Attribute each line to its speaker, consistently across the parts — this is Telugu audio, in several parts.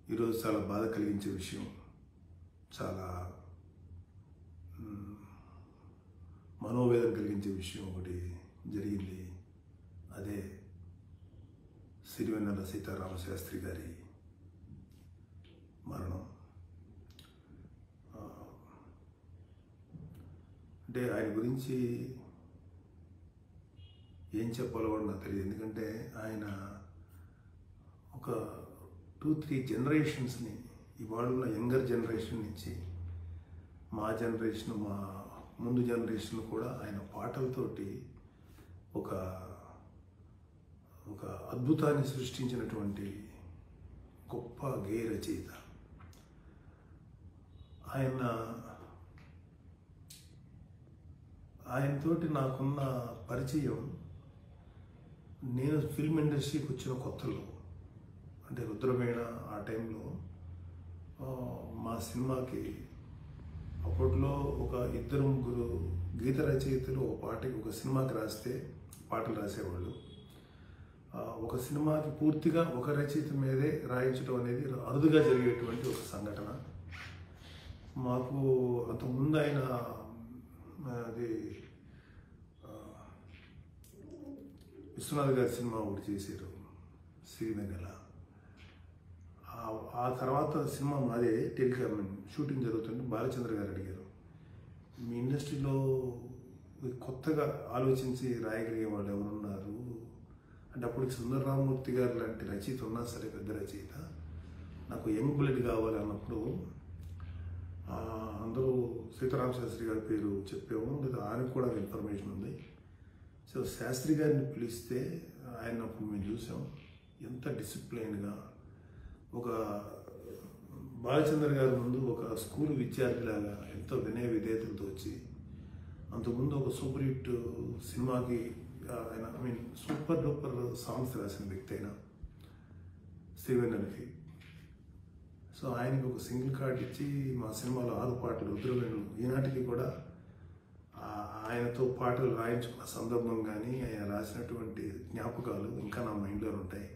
Speaker 1: ఈరోజు చాలా బాధ కలిగించే విషయం చాలా మ్, మనోవేదన కలిగించే విషయం ఒకటి జరిగింది అదే సిరివెన్నెల సీతారామ శాస్త్రి గారి మరణం ఆ, అంటే ఆయన గురించి ఏం చెప్పాలో కూడా నాకు తెలియదు ఎందుకంటే ఆయన ఒక టూ త్రీ జనరేషన్స్ని ఇవాళ ఉన్న యంగర్ జనరేషన్ నుంచి మా జనరేషన్ మా ముందు జనరేషన్ కూడా ఆయన పాటలతోటి ఒక ఒక అద్భుతాన్ని సృష్టించినటువంటి గొప్ప గేయ రచయిత ఆయన ఆయనతోటి నాకున్న పరిచయం నేను ఫిల్మ్ ఇండస్ట్రీకి వచ్చిన కొత్తలో అంటే రుద్రమేణ ఆ టైంలో ఆ, మా సినిమాకి అప్పట్లో ఒక ఇద్దరు ముగ్గురు గీత రచయితలు ఒక పాటకి ఒక సినిమాకి రాస్తే పాటలు రాసేవాళ్ళు ఆ, ఒక సినిమాకి పూర్తిగా ఒక రచయిత మీదే రాయించడం అనేది అరుదుగా జరిగేటువంటి ఒక సంఘటన మాకు అంతకుముందు ఆయన ఆ, అది ఆ, విశ్వనాథ్ గారి సినిమా ఒకటి చేశారు సిరివెన్నెల ఆ- ఆ తర్వాత సినిమా మాదే టెలికామ్ షూటింగ్ జరుగుతుంటే బాలచంద్ర గారు అడిగారు మీ ఇండస్ట్రీలో కొత్తగా ఆలోచించి రాయగలిగే వాళ్ళు ఎవరున్నారు అంటే అప్పుడు సుందర రామమూర్తి గారు లాంటి రచయిత ఉన్నా సరే పెద్ద రచయిత నాకు యంగ్ బ్లడ్ కావాలి అన్నప్పుడు ఆ, అందరూ సీతారామ శాస్త్రి గారి పేరు చెప్పాము లేదా ఆయనకు కూడా ఇన్ఫర్మేషన్ ఉంది సో శాస్త్రి గారిని పిలిస్తే ఆయన అప్పుడు మేము చూసాం ఎంత డిసిప్లైన్గా ఒక బాలచంద్ర గారి ముందు ఒక స్కూల్ విద్యార్థిలాగా ఎంతో వినయ విధేయతలతో వచ్చి అంతకుముందు ఒక సూపర్ హిట్ సినిమాకి ఆ, ఆయన I mean super duper songs రాసిన వ్యక్తి అయినా శ్రీవెన్నెలకి సో ఆయనకి ఒక సింగిల్ కార్డ్ ఇచ్చి మా సినిమాలో ఆరు పాటలు రుద్రవేణులు ఈనాటికి కూడా ఆ- ఆయనతో పాటలు రాయించుకున్న సందర్భం కానీ ఆయన రాసినటువంటి జ్ఞాపకాలు ఇంకా నా మైండ్లో ఉంటాయి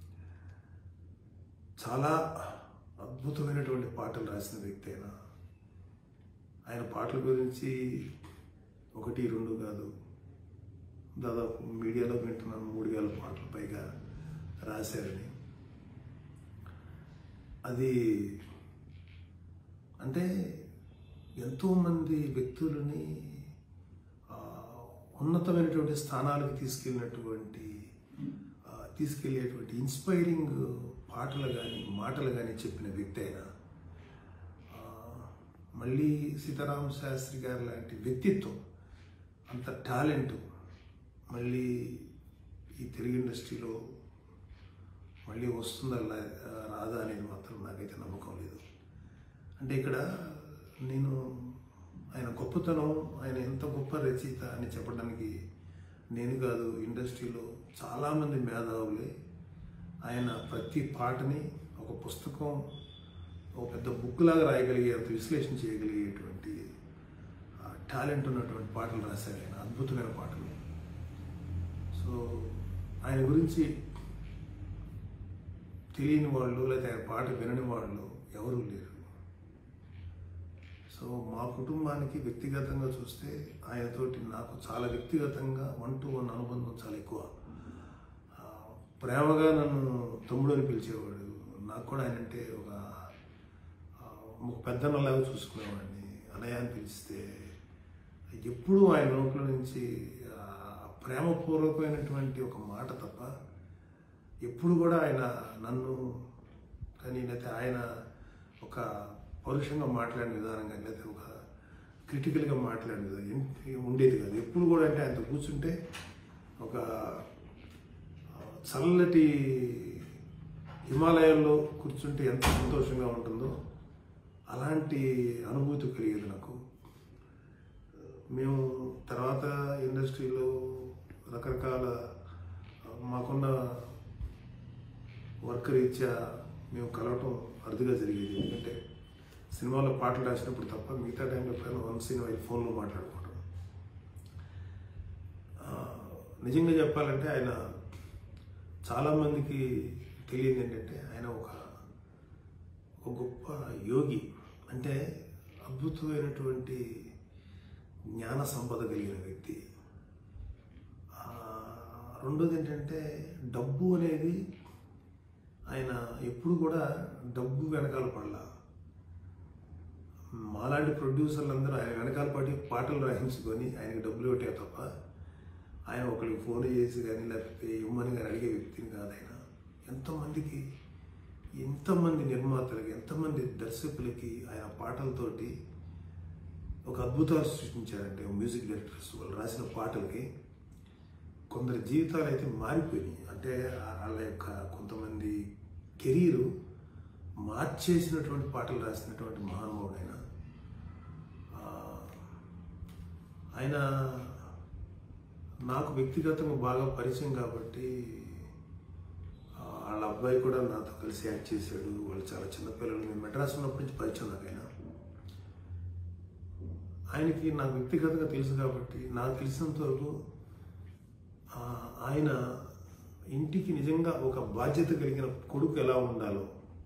Speaker 1: చాలా అద్భుతమైనటువంటి పాటలు రాసిన వ్యక్తి అయినా ఆయన పాటల గురించి ఒకటి రెండు కాదు దాదాపు మీడియాలో వింటున్నాను మూడు వేల పాటలు పైగా రాశారని అది అంటే ఎంతోమంది వ్యక్తులని ఆ, ఉన్నతమైనటువంటి స్థానాలకు తీసుకెళ్ళినటువంటి ఆ, తీసుకెళ్ళేటువంటి ఇన్స్పైరింగ్ పాటలు కానీ మాటలు కానీ చెప్పిన వ్యక్తి అయినా ఆ, మళ్ళీ సీతారామ శాస్త్రి గారు లాంటి వ్యక్తిత్వం అంత టాలెంట్ మళ్ళీ ఈ తెలుగు ఇండస్ట్రీలో మళ్ళీ వస్తుందా లా- రాదా అనేది మాత్రం నాకైతే నమ్మకం లేదు అంటే ఇక్కడ నేను ఆయన గొప్పతనం ఆయన ఎంత గొప్ప రచయిత అని చెప్పడానికి నేను కాదు ఇండస్ట్రీలో చాలామంది మేధావులే ఆయన ప్రతి పాటని ఒక పుస్తకం ఒక పెద్ద బుక్ లాగా రాయగలిగే అంత విశ్లేషణ చేయగలిగేటువంటి టాలెంట్ ఉన్నటువంటి పాటలు రాశారు ఆయన అద్భుతమైన పాటలు సో ఆయన గురించి తెలియని వాళ్ళు లేదా ఆయన పాట వినని వాళ్ళు ఎవరూ లేరు సో మా కుటుంబానికి వ్యక్తిగతంగా చూస్తే ఆయనతోటి నాకు చాలా వ్యక్తిగతంగా వన్ టు వన్ అనుబంధం చాలా ఎక్కువ ఆ, ప్రేమగా నన్ను తమ్ముడు అని పిలిచేవాడు నాకు కూడా ఆయన అంటే ఒక ఆ, ఒక పెద్దన్నలాగా చూసుకునేవాడిని అన్నయ్య అని పిలిస్తే ఎప్పుడూ ఆయన నోట్ల నుంచి ఆ, ప్రేమపూర్వకమైనటువంటి ఒక మాట తప్ప ఎప్పుడు కూడా ఆయన నన్ను కానీ లేకపోతే ఆయన ఒక పరుషంగా మాట్లాడిన విధానం కానీ లేకపోతే ఒక క్రిటికల్గా మాట్లాడిన విధానం ఏం- ఉండేది కాదు ఎప్పుడు కూడా అంటే ఆయనతో కూర్చుంటే ఒక ఆ, చల్లటి హిమాలయాల్లో కూర్చుంటే ఎంత సంతోషంగా ఉంటుందో అలాంటి అనుభూతి కలిగేది నాకు మేము తర్వాత ఇండస్ట్రీలో రకరకాల ఆ, మాకున్న వర్క్ రీత్యా మేము కలవటం అరుదుగా జరిగేది ఎందుకంటే సినిమాలో పాటలు రాసినప్పుడు తప్ప మిగతా టైంలో ఎప్పుడైనా వన్ సినిమా ఫోన్లో మాట్లాడుకుంటాం ఆ, నిజంగా చెప్పాలంటే ఆయన చాలామందికి తెలియదు ఏంటంటే ఆయన ఒక ఒక గొప్ప యోగి అంటే అద్భుతమైనటువంటి జ్ఞాన సంపద కలిగిన వ్యక్తి ఆ, రెండోది ఏంటంటే డబ్బు అనేది ఆయన ఎప్పుడు కూడా డబ్బు వెనకాల పడలా మాలాంటి ప్రొడ్యూసర్లు అందరూ ఆయన వెనకాల పడి పాటలు రాయించుకొని ఆయనకి డబ్బులు పెట్టే తప్ప ఆయన ఒకరికి ఫోన్ చేసి కానీ లేకపోతే ఇవ్వమని కానీ అడిగే వ్యక్తిని కాదు ఆయన ఎంతమందికి ఎంతమంది నిర్మాతలకి ఎంతమంది దర్శకులకి ఆయన పాటలతోటి ఒక అద్భుతాలు సృష్టించారంటే మ్యూజిక్ డైరెక్టర్స్ వాళ్ళు రాసిన పాటలకి కొందరి జీవితాలు అయితే మారిపోయినాయి అంటే వాళ్ళ యొక్క కొంతమంది కెరీరు మార్చేసినటువంటి పాటలు రాసినటువంటి మహానుభావుడు ఆయన ఆ, ఆయన నాకు వ్యక్తిగతంగా బాగా పరిచయం కాబట్టి ఆ, వాళ్ళ అబ్బాయి కూడా నాతో కలిసి యాక్ట్ చేశాడు వాళ్ళు చాలా చిన్నపిల్లలు నేను మెడ్రాస్ ఉన్నప్పటి నుంచి పరిచయం నాకు ఆయన ఆయనకి నాకు వ్యక్తిగతంగా తెలుసు కాబట్టి నాకు తెలిసినంత వరకు ఆ, ఆయన ఇంటికి నిజంగా ఒక బాధ్యత కలిగిన కొడుకు ఎలా ఉండాలో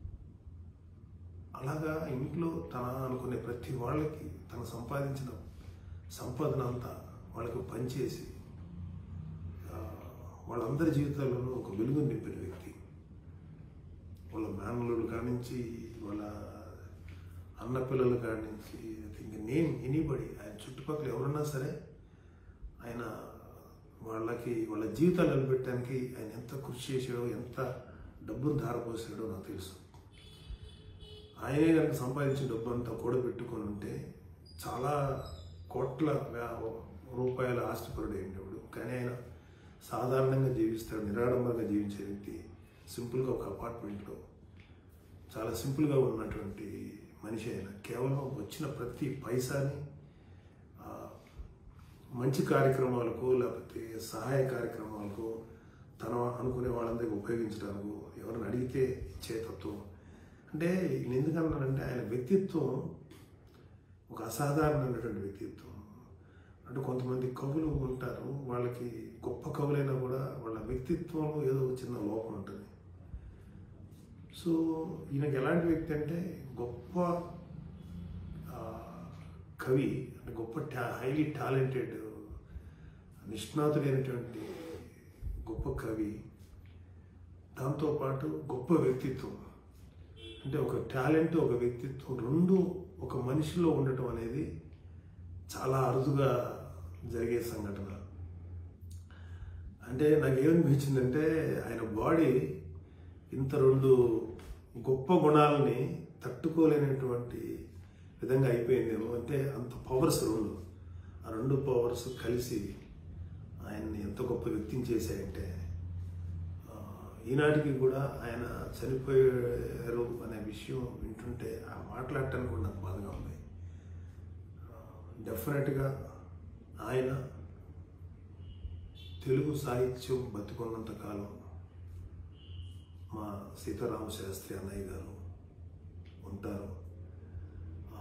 Speaker 1: అలాగా ఇంట్లో తన అనుకునే ప్రతి వాళ్ళకి తను సంపాదించిన సంపాదన అంతా వాళ్ళకి పనిచేసి ఆ, వాళ్ళందరి జీవితాల్లోనూ ఒక వెలుగు నింపిన వ్యక్తి వాళ్ళ మేనల్లుడు కానించి వాళ్ళ అన్న పిల్లల కానించి ఇంకా నేమ్ ఎనీబడి ఆయన చుట్టుపక్కల ఎవరున్నా సరే ఆయన వాళ్ళకి వాళ్ళ జీవితాలు నిలబెట్టడానికి ఆయన ఎంత కృషి చేశాడో ఎంత డబ్బును ధారపోసాడో నాకు తెలుసు ఆయనే కనుక సంపాదించిన డబ్బు అంతా కూడబెట్టుకొని ఉంటే చాలా కోట్ల వ్యా- రూపాయల ఆస్తిపరుడు అయినప్పుడు కానీ ఆయన సాధారణంగా జీవిస్తాడు నిరాడంబరంగా జీవించే వ్యక్తి సింపుల్గా ఒక అపార్ట్మెంట్లో చాలా సింపుల్గా ఉన్నటువంటి మనిషి ఆయన కేవలం వచ్చిన ప్రతి పైసాని ఆ, మంచి కార్యక్రమాలకు లేకపోతే సహాయ కార్యక్రమాలకు తన అనుకునే వాళ్ళందరికీ ఉపయోగించడానికి ఎవరిని అడిగితే ఇచ్చే తత్వం అంటే నేను ఎందుకన్నానంటే ఆయన వ్యక్తిత్వం ఒక అసాధారణమైనటువంటి వ్యక్తిత్వం అంటే కొంతమంది కవులు ఉంటారు వాళ్ళకి గొప్ప కవులైనా కూడా వాళ్ళ వ్యక్తిత్వంలో ఏదో ఒక చిన్న లోపం ఉంటుంది సో ఈయనకి ఎలాంటి వ్యక్తి అంటే గొప్ప ఆ, కవి అంటే గొప్ప టా హైలీ టాలెంటెడ్ నిష్ణాతుడైనటువంటి గొప్ప కవి దాంతోపాటు గొప్ప వ్యక్తిత్వం అంటే ఒక టాలెంట్ ఒక వ్యక్తిత్వం రెండు ఒక మనిషిలో ఉండటం అనేది చాలా అరుదుగా జరిగే సంఘటన అంటే నాకు ఏమనిపించిందంటే ఆయన బాడీ ఇంత రెండు గొప్ప గుణాలని తట్టుకోలేనటువంటి విధంగా అయిపోయిందేమో అంటే అంత పవర్స్ రెండు ఆ రెండు పవర్స్ కలిసి ఆయన్ని ఎంత గొప్ప వ్యక్తిని చేశాయంటే ఆ, ఈనాటికి కూడా ఆయన చనిపోయారు అనే విషయం వింటుంటే ఆ మాట్లాడటానికి కూడా నాకు బాధగా ఉంది డెఫినెట్గా ఆయన తెలుగు సాహిత్యం బతుకున్నంత కాలం మా సీతారామ శాస్త్రి అన్నయ్య గారు ఉంటారు ఆ,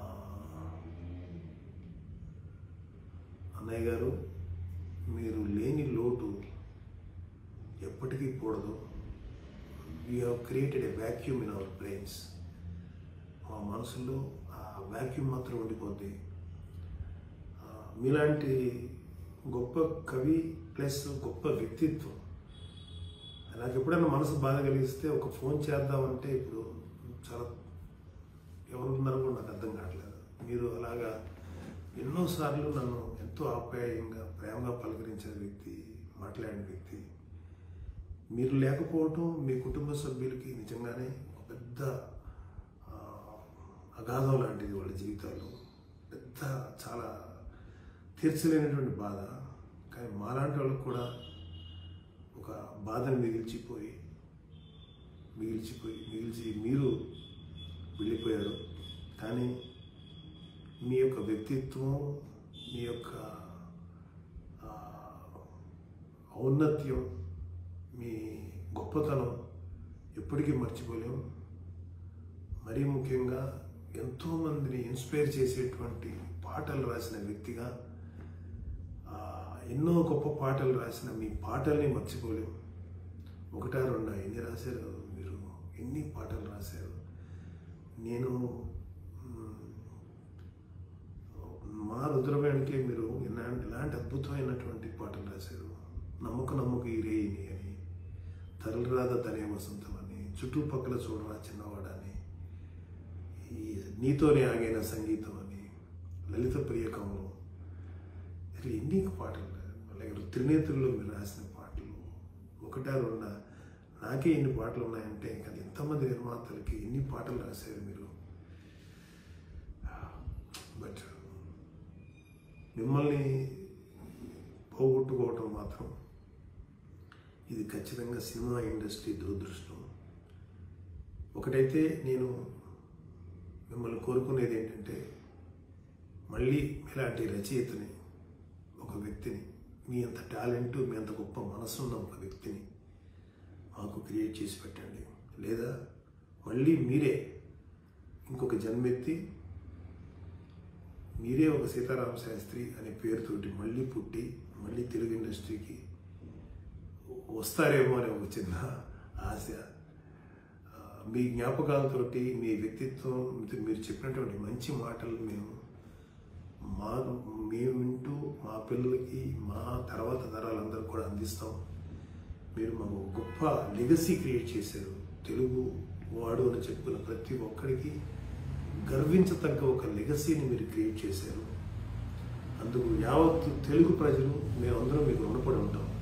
Speaker 1: అన్నయ్య గారు మీరు లేని లోటు ఎప్పటికీ కూడదు we have created a vacuum in our brains మా మనసులో ఆ వ్యాక్యూమ్ మాత్రం ఉండిపోద్ది ఆ, మీలాంటి గొప్ప కవి ప్లస్ గొప్ప వ్యక్తిత్వం నాకు ఎప్పుడైనా మనసు బాధ కలిగిస్తే ఒక ఫోన్ చేద్దామంటే ఇప్పుడు చాలా ఎవరు ఉన్నారో కూడా నాకు అర్థం కావట్లేదు మీరు అలాగా ఎన్నోసార్లు నన్ను ఎంతో ఆప్యాయంగా ప్రేమగా పలకరించిన వ్యక్తి మాట్లాడిన వ్యక్తి మీరు లేకపోవటం మీ కుటుంబ సభ్యులకి నిజంగానే ఒక పెద్ద ఆ, అగాధం లాంటిది వాళ్ళ జీవితాల్లో పెద్ద చాలా తీర్చలేనటువంటి బాధ కానీ మాలాంటి వాళ్ళకు కూడా ఒక బాధను మిగిల్చిపోయి మిగిల్చిపోయి మిగిల్చి మీరు వెళ్ళిపోయారు కానీ మీ యొక్క వ్యక్తిత్వం మీ యొక్క ఆ, ఔన్నత్యం మీ గొప్పతనం ఎప్పటికీ మర్చిపోలేము మరీ ముఖ్యంగా ఎంతోమందిని ఇన్స్పైర్ చేసేటువంటి పాటలు రాసిన వ్యక్తిగా ఆ, ఎన్నో గొప్ప పాటలు రాసిన మీ పాటల్ని మర్చిపోలేము ఒకటా రెండా ఎన్ని రాశారు మీరు ఎన్ని పాటలు రాశారు నేను మ్, మా రుద్రవేణికి మీరు ఇలాంటి ఇలాంటి అద్భుతమైనటువంటి పాటలు రాశారు నమ్మక నమ్మక ఈ రేయిని అని తరలిరాద తనే వసంతం అని చుట్టుపక్కల చూడరా చిన్నవాడని ఈ నీతోనే ఆగైన సంగీతం అని లలిత ప్రియకంలో ఇట్లా ఎన్ని పాటలు అలాగే త్రినేత్రుల్లో మీరు రాసిన పాటలు ఒకటా రెండా నాకే ఇన్ని పాటలు ఉన్నాయంటే ఇంకా ఎంతమంది నిర్మాతలకి ఎన్ని పాటలు రాశారు మీరు బట్ మిమ్మల్ని పోగొట్టుకోవటం మాత్రం ఇది ఖచ్చితంగా సినిమా ఇండస్ట్రీ దురదృష్టం ఒకటైతే నేను మిమ్మల్ని కోరుకునేది ఏంటంటే మళ్ళీ ఇలాంటి రచయితని ఒక వ్యక్తిని మీ అంత టాలెంట్ మీ అంత గొప్ప మనసున్న ఒక వ్యక్తిని మాకు క్రియేట్ చేసి పెట్టండి లేదా మళ్ళీ మీరే ఇంకొక జన్మెత్తి మీరే ఒక సీతారామ శాస్త్రి అనే పేరుతోటి మళ్ళీ పుట్టి మళ్ళీ తెలుగు ఇండస్ట్రీకి వస్తారేమో అనే ఒక చిన్న ఆశ ఆ, మీ జ్ఞాపకాలతోటి మీ వ్యక్తిత్వం మీరు చెప్పినటువంటి మంచి మాటలు మేము మా మేము వింటూ మా పిల్లలకి మా తర్వాత తరాలందరూ కూడా అందిస్తాం మీరు మాకు గొప్ప లెగసీ క్రియేట్ చేశారు తెలుగు వాడు అని చెప్పుకున్న ప్రతి ఒక్కరికి గర్వించతగ్గ ఒక లెగసీని మీరు క్రియేట్ చేశారు అందుకు యావత్తు తెలుగు ప్రజలు మేమందరం మీకు రుణపడి ఉంటాం